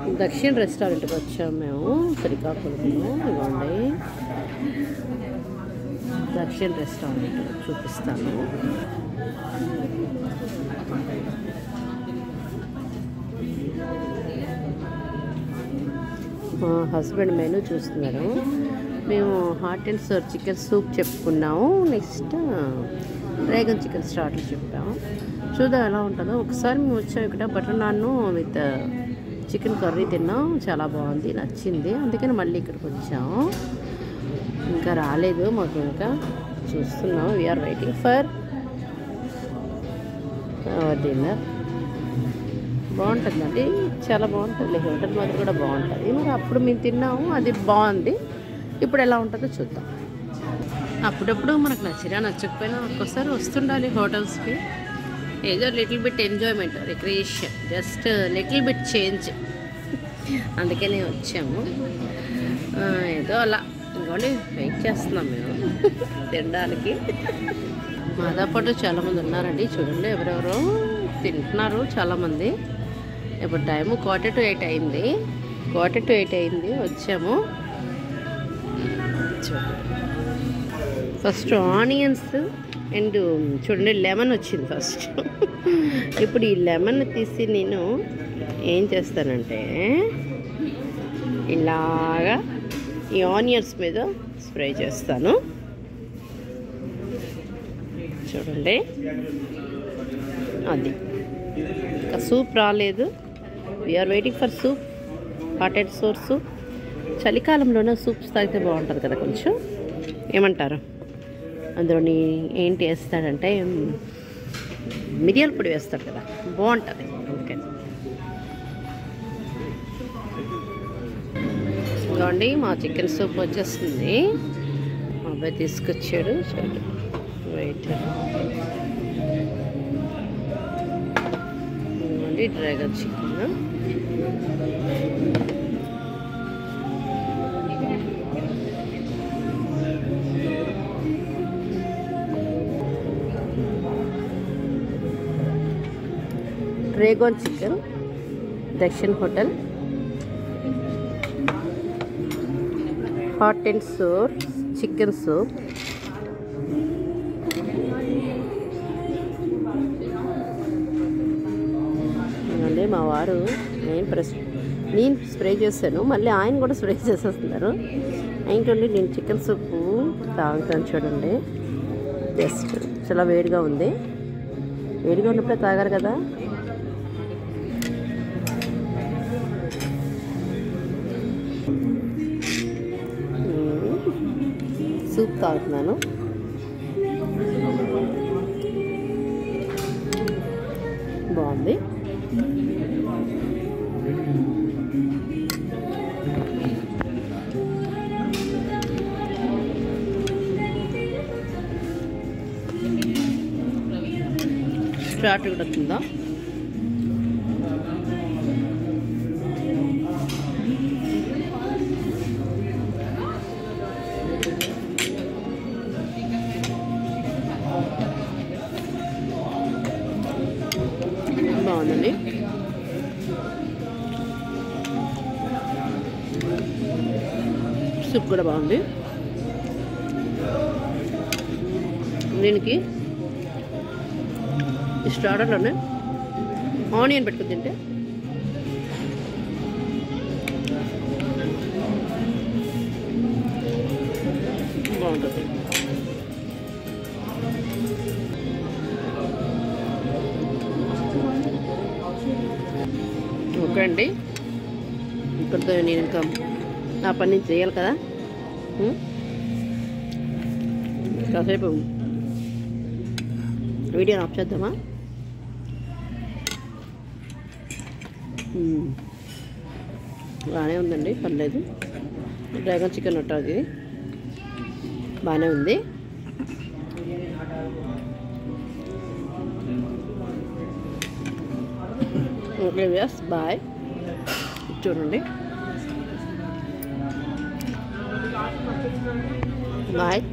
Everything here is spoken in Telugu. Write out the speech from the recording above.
దక్షిణ రెస్టారెంట్కి వచ్చాము మేము శ్రీకాకుళంలో ఇవ్వండి దక్షిణ రెస్టారెంట్ చూపిస్తాను మా హస్బెండ్ మెనూ చూస్తున్నారు మేము hot and sour chicken soup చెప్పుకున్నాము నెక్స్ట్ డ్రాగన్ చికెన్ స్టార్టర్ చెప్పాము చూద్దాం ఎలా ఉంటుందో ఒకసారి మేము వచ్చాము ఇక్కడ butter naan with chicken curry తిన్నాం చాలా బాగుంది నచ్చింది అందుకని మళ్ళీ ఇక్కడికి వచ్చాము ఇంకా రాలేదు మాకు ఇంకా చూస్తున్నాం we're waiting for our dinner బాగుంటుందండి చాలా బాగుంటుంది హోటల్ మాది కూడా బాగుంటుంది మరి అప్పుడు మేము తిన్నాము అది బాగుంది ఇప్పుడు ఎలా ఉంటుందో చూద్దాం అప్పుడప్పుడు మనకు నచ్చినా నచ్చకపోయినా ఒక్కోసారి వస్తుండాలి హోటల్స్కి ఏదో little bit enjoyment recreation just little bit change అందుకనే వచ్చాము ఆ, ఏదో అలా ఇంకోండి వెయిట్ చేస్తున్నాం మేము తినడానికి మాతో పాటు చాలామంది ఉన్నారండి చూడండి ఎవరెవరో తింటున్నారు చాలామంది ఇప్పుడు టైము క్వార్టర్ టు ఎయిట్ అయింది క్వార్టర్ టు ఎయిట్ అయింది వచ్చాము చూడండి ఫస్ట్ ఆనియన్స్ అండ్ చూడండి లెమన్ వచ్చింది ఫస్ట్ ఇప్పుడు ఈ లెమన్ తీసి నేను ఏం చేస్తానంటే ఇలాగా ఈ ఆనియన్స్ మీద స్ప్రే చేస్తాను చూడండి అది ఇంకా సూప్ రాలేదు we're waiting for soup hot and sour soup చలికాలంలోనే సూప్స్ తాగితే బాగుంటుంది కదా కొంచెం ఏమంటారు అందులోని ఏంటి వేస్తాడంటే మ్, మిరియాల పొడి వేస్తాడు కదా బాగుంటుంది ఓకే ఇదిగోండి మా చికెన్ సూప్ వచ్చేస్తుంది మా అబ్బాయి తీసుకొచ్చాడు చూడండి వెయిట్ ఇదిగోండి dragon chicken dragon chicken Dakshin hotel hot and sour chicken soup అండి మా వారు నేను ప్రెస్ నేను స్ప్రే చేశాను మళ్ళీ ఆయన కూడా స్ప్రే చేసేస్తున్నారు ఏంటండి నేను చికెన్ సూప్ తాగుతాను చూడండి జస్ట్ చాలా వేడిగా ఉంది వేడిగా ఉన్నప్పుడే తాగారు కదా సూప్ తాగుతున్నాను బాగుంది స్టార్ట్ కూడా వస్తుందా బాగుందండి సూప్ కూడా బాగుంది దీనికి ఈ స్టార్టర్లోనే ఆనియన్ పెట్టుకుని తింటే బాగుంటుంది ఓకే అండి ఇక్కడితో నేను ఇంకా నా పని నేను చేయాలి కదా ఉం? కాసేపు వీడియోని ఆఫ్ చేద్దామా ఉం. బాగానే ఉందండి పర్లేదు డ్రాగన్ చికెన్ ఉంటుంది బాగానే ఉంది ఓకే వ్యాస్ బాయ్ చూడండి బాయ్